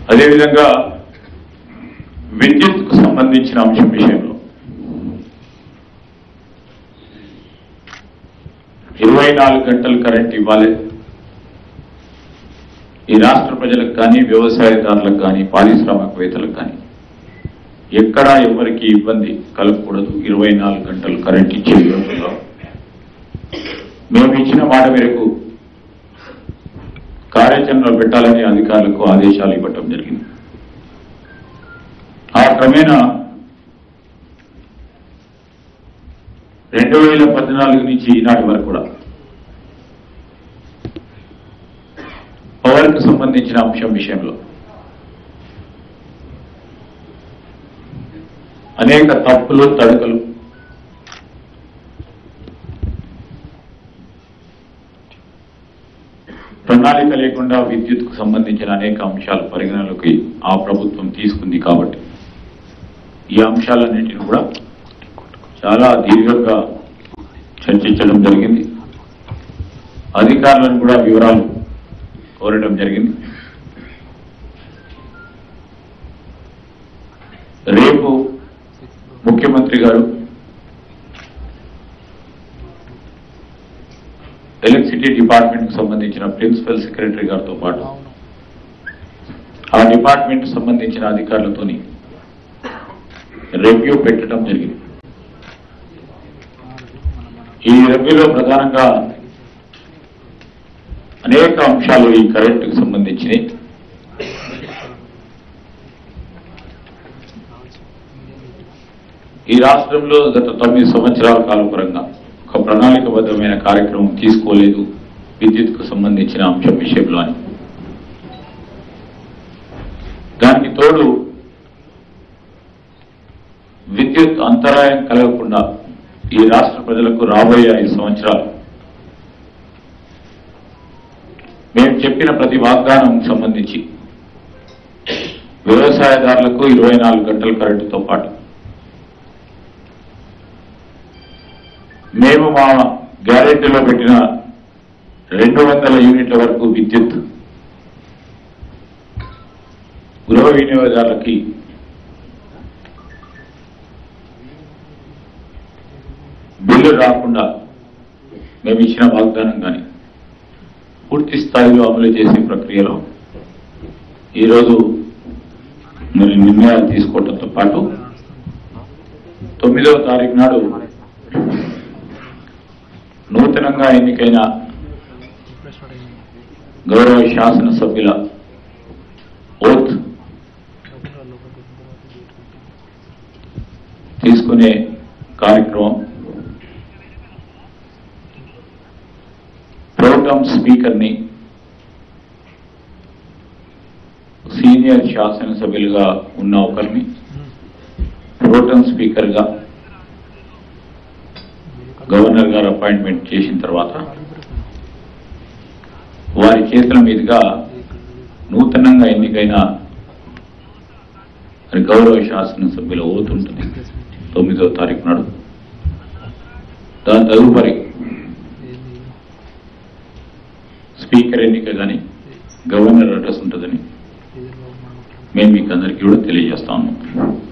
అదేవిధంగా విద్యుత్కు సంబంధించిన అంశం విషయంలో ఇరవై నాలుగు గంటలు కరెంట్ ఇవ్వాలి ఈ రాష్ట్ర ప్రజలకు కానీ వ్యవసాయదారులకు కానీ పారిశ్రామికవేత్తలకు కానీ ఎక్కడా ఎవరికి ఇబ్బంది కలగకూడదు ఇరవై నాలుగు గంటలు కరెంట్ ఇచ్చే విధంగా మేము ఇచ్చిన మాట మేరకు కార్యాచరణలో పెట్టాలని అధికారులకు ఆదేశాలు ఇవ్వటం జరిగింది ఆ క్రమేణా రెండు వేల పద్నాలుగు నుంచి ఈనాటి వరకు కూడా పవర్కు సంబంధించిన అంశం విషయంలో అనేక తప్పులు తడుకలు ప్రణాళిక లేకుండా విద్యుత్కు సంబంధించిన అనేక అంశాలు పరిగణలోకి ఆ ప్రభుత్వం తీసుకుంది కాబట్టి ఈ అంశాలన్నింటినీ కూడా చాలా దీర్ఘంగా చర్చించడం జరిగింది అధికారులను కూడా వివరాలు కోరడం జరిగింది రేపు ముఖ్యమంత్రి గారు ఎలక్ట్రిసిటీ డిపార్ట్మెంట్ కు సంబంధించిన ప్రిన్సిపల్ సెక్రటరీ గారితో పాటు ఆ డిపార్ట్మెంట్ సంబంధించిన అధికారులతోని రివ్యూ పెట్టడం జరిగింది ఈ రివ్యూలో ప్రధానంగా అనేక అంశాలు ఈ కరెంటుకు సంబంధించినవి ఈ రాష్ట్రంలో గత తొమ్మిది సంవత్సరాల కాలపరంగా ఒక ప్రణాళికబద్ధమైన కార్యక్రమం తీసుకోలేదు విద్యుత్కు సంబంధించిన అంశం విషయంలో అని దానికి తోడు విద్యుత్ అంతరాయం కలగకుండా ఈ రాష్ట్ర ప్రజలకు రాబోయే ఐదు సంవత్సరాలు మేము చెప్పిన ప్రతి వాగ్దానం సంబంధించి వ్యవసాయదారులకు ఇరవై నాలుగు గంటల కరెంటుతో పాటు మేము మా గ్యారెంటీలో పెట్టిన రెండు వందల యూనిట్ల వరకు విద్యుత్ గృహ వినియోగదారులకి బిల్లు రాకుండా మేము ఇచ్చిన వాగ్దానం కానీ పూర్తి స్థాయిలో అమలు చేసే ప్రక్రియలో ఈరోజు మరి నిర్ణయాలు తీసుకోవడంతో పాటు తొమ్మిదవ తారీఖు నాడు నూతనంగా ఎన్నికైన గౌరవ శాసనసభ్యుల ఓత్ తీసుకునే కార్యక్రమం ప్రోగ్రామ్ స్పీకర్ని సీనియర్ శాసనసభ్యులుగా ఉన్న ఒకరిని ప్రోటం స్పీకర్గా గవర్నర్ గారు అపాయింట్మెంట్ చేసిన తర్వాత వారి చేతుల మీదుగా నూతనంగా ఎన్నికైన మరి గౌరవ శాసనసభ్యుల ఓతు ఉంటుంది తొమ్మిదవ తారీఖు నాడు దాని తదుపరి స్పీకర్ ఎన్నిక కానీ గవర్నర్ అడ్రస్ ఉంటుందని మేము మీకు అందరికీ కూడా తెలియజేస్తా ఉన్నాం